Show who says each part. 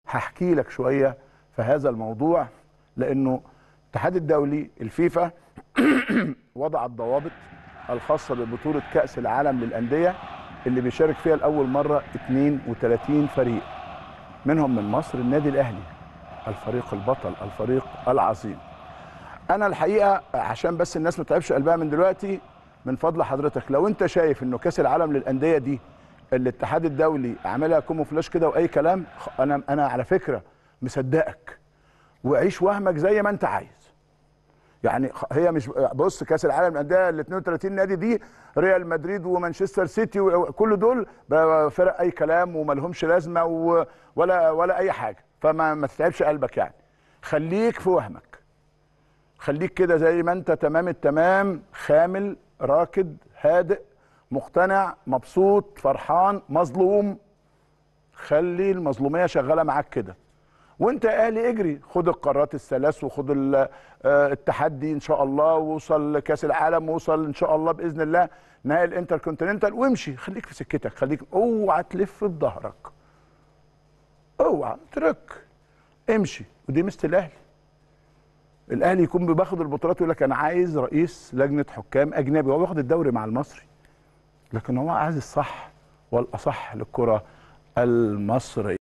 Speaker 1: هحكي لك شويه في هذا الموضوع لانه الاتحاد الدولي الفيفا وضع الضوابط الخاصه ببطوله كاس العالم للانديه اللي بيشارك فيها لاول مره 32 فريق منهم من مصر النادي الاهلي الفريق البطل الفريق العظيم انا الحقيقه عشان بس الناس ما تعبش قلبها من دلوقتي من فضل حضرتك لو انت شايف انه كاس العالم للانديه دي الاتحاد الدولي عاملها كوموفلاش كده واي كلام خ- انا انا على فكره مصدقك وعيش وهمك زي ما انت عايز يعني خ- هي مش بص كاس العالم للانديه ال 32 نادي دي ريال مدريد ومانشستر سيتي وكل دول بقى فرق اي كلام وما لهمش لازمه و- ولا ولا اي حاجه فما ما تتعبش قلبك يعني خليك في وهمك خليك كده زي ما انت تمام التمام خامل راكد هادئ مقتنع مبسوط فرحان مظلوم خلي المظلوميه شغاله معاك كده وانت يا اهلي اجري خد القارات الثلاث وخد ال- آه، التحدي ان شاء الله ووصل لكاس العالم ووصل ان شاء الله باذن الله نهائي الانتركونتيننتال وامشي خليك في سكتك خليك اوعى تلف بظهرك اوعى اترك امشي ودي ميزه الاهلي الاهلي يكون بياخد البطولات ويقول لك انا عايز رئيس لجنه حكام اجنبي هو بياخد الدوري مع المصري لكن هو عايز الصح والاصح للكره المصريه